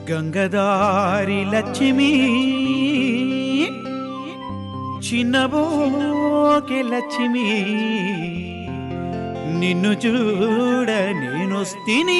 గంగదారి లక్ష్మి చిన్నబోకే లక్ష్మి నిన్ను చూడ నేనొస్తిని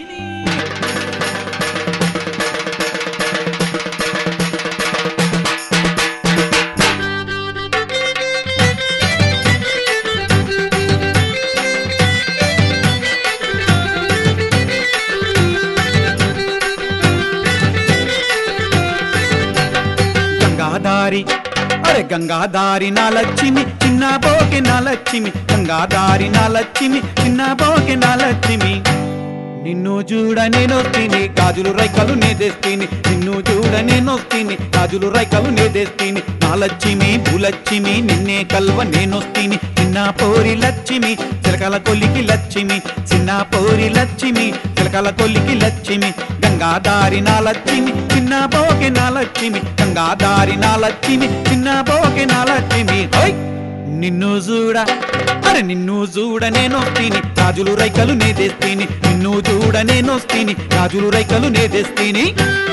గంగాదారి అరే గంగాదారి నా లక్ష్మి చిన్న బోకే నా లక్ష్మి గంగాదారి నా లక్ష్మి చిన్న బోకే నా లక్ష్మి నిన్ను చూడ నేనొస్తిని గాజులు రైకలు నేదెస్తిని నిన్ను చూడ నేనొస్తిని గాజులు రైకలు నేదెస్తిని నా లక్ష్మి భూలక్ష్మి నిన్నే కల్వ నేనొస్తిని చిన్న పోరి లక్ష్మి చిలకల కొల్లికి లక్ష్మి చిన్న పోరి లక్ష్మి చిలకల కొల్లికి లక్ష్మి గంగాదారి నా లక్ష్మి చిన్న బోకే నా లక్ష్మి గంగాదారి నా లక్ష్మి చిన్న బోకే నా లక్ష్మి హోయ్ నిన్ను చూడ అరే నిన్ను చూడ నేనొస్తిని రాజులు రైకలు నేదెస్తిని నిన్ను చూడ నేనొస్తిని రాజులు రైకలు నేదెస్తిని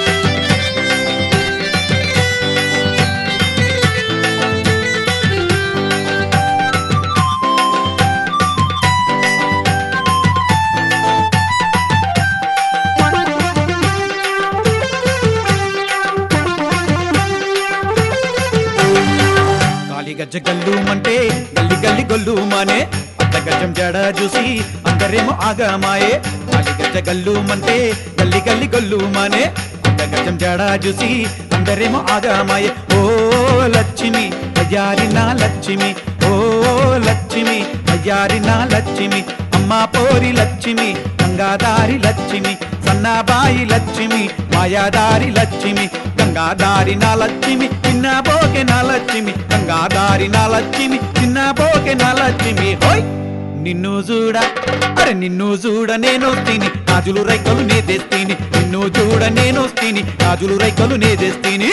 కాలి గజ్జ గల్లుమంటే గల్లి గల్లి గొల్లుమానే అత్త గజం జడ చూసి అందరేమో ఆగమాయే కాలి గజ్జ గల్లుమంటే గల్లి గల్లి గొల్లుమానే అత్త గజం జడ చూసి అందరేమో ఆగమాయే ఓ లక్ష్మి అయ్యారి నా లక్ష్మి ఓ లక్ష్మి అయ్యారి నా లక్ష్మి అమ్మ పోరి లక్ష్మి గంగాదారి లక్ష్మి సన్నాబాయి లక్ష్మి మాయాదారి లక్ష్మి గంగాదారి నా లక్ష్మి చిన్న బోకే నా లక్ష్మి గంగాదారి నా లక్ష్మి చిన్న బోకే నా లక్ష్మి హోయ్ నిన్ను చూడ అరే నిన్ను చూడ నేను తిని రాజులు రైకలు నే తెస్తిని నిన్ను చూడ నేను తిని రాజులు రైకలు నే తెస్తిని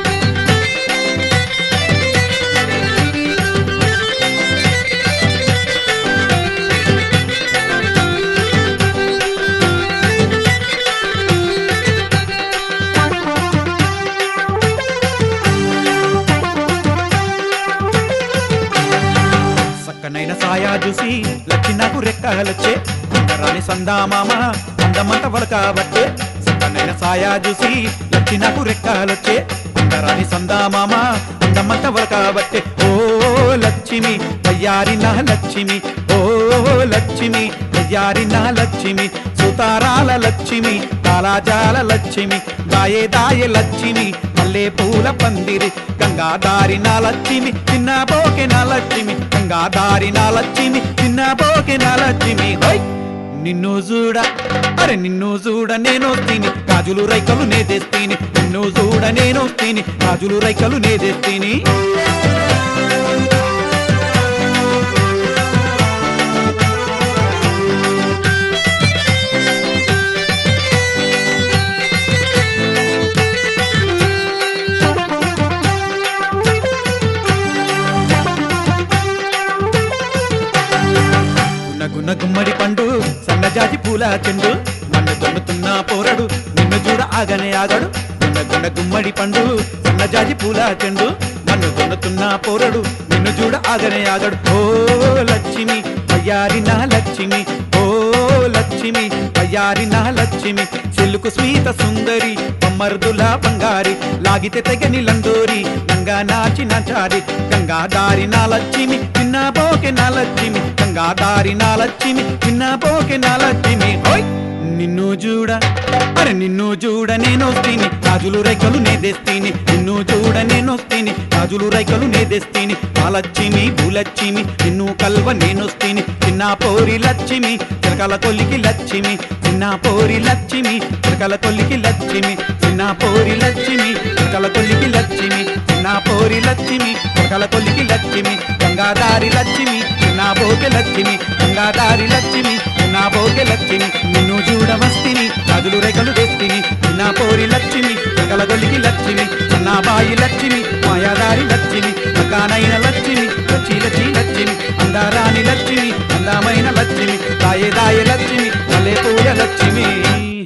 సక్కనైన సాయా చూసి లచ్చి నాకు రెక్కలొచ్చే అందరాని సందామామ అందమంత వలకాబట్టే సక్కనైన సాయా చూసి లచ్చి నాకు రెక్కలొచ్చే అందరాని సందామామ అందమంత వలకాబట్టే ఓ లక్ష్మి వయ్యారి నా లక్ష్మి ఓ లక్ష్మి వయ్యారి నా లక్ష్మి సుతారాల లక్ష్మి కాలాజాల లక్ష్మి దాయే దాయే లక్ష్మి మల్లె పూల పందిరి గంగాదారి నా లక్ష్మి చిన్న బోకే నా లక్ష్మి గంగాదారి నా లక్ష్మి చిన్న బోకే నా లక్ష్మి హోయ్ నిన్ను చూడ అరే నిన్ను చూడ నేను తిని గాజులు రైకలు నే తెస్తిని నిన్ను చూడ నేను తిని గాజులు రైకలు నే తెస్తిని గున్న గున్న గుమ్మడి పండు సన్నజాజి పూల చెండు నన్ను దొన్నుతున్న పోరడు నిన్ను చూడ ఆగనే ఆగడు గున్న గున్న గుమ్మడి పండు సన్నజాజి పూల చెండు నన్ను దొన్నుతున్న పోరడు నిన్ను చూడ ఆగనే ఆగడు ఓ లక్ష్మి అయ్యారి నా లక్ష్మి ఓ లక్ష్మి అయ్యారి నా లక్ష్మి చెల్లుకు స్వీత సుందరి పమ్మర్దుల బంగారి లాగితే తెగని లందోరి గంగా నాచి నాచారి గంగాదారి నా లక్ష్మి చిన్న బోకే నా లక్ష్మి గంగాదారి నా లక్ష్మి చిన్న బోకే నా లక్ష్మి హోయ్ నిన్ను చూడ అరే నిన్ను చూడ నేనొస్తిని రాజులు రైకలు నేదెస్తిని నిన్ను చూడ నేనొస్తిని రాజులు రైకలు నేదెస్తిని ఆ లక్ష్మి భూలక్ష్మి నిన్ను కల్వ నేనొస్తిని చిన్న పోరి లక్ష్మి చిలకల తొల్లికి లక్ష్మి చిన్న పోరి లక్ష్మి చిలకల తొల్లికి లక్ష్మి చిన్న పోరి లక్ష్మి చిలకల తొల్లికి లక్ష్మి చిన్న పోరి లక్ష్మి చిలకల తొల్లికి లక్ష్మి గంగాదారి లక్ష్మి చిన్న బోకె లక్ష్మి గంగాదారి లక్ష్మి చిన్న బోకె లక్ష్మి నిన్ను చూడవస్తిని రాజులు రేఖలు వేస్తిని చిన్న పోరి లక్ష్మి చిలకల తొల్లికి లక్ష్మి చిన్న బాయి లక్ష్మి మాయాదారి లక్ష్మి మకానైన లక్ష్మి లచ్చి లచ్చి లక్ష్మి అందారాని లక్ష్మి అందమైన లక్ష్మి దాయే దాయ లక్ష్మి మల్లె పూల లక్ష్మి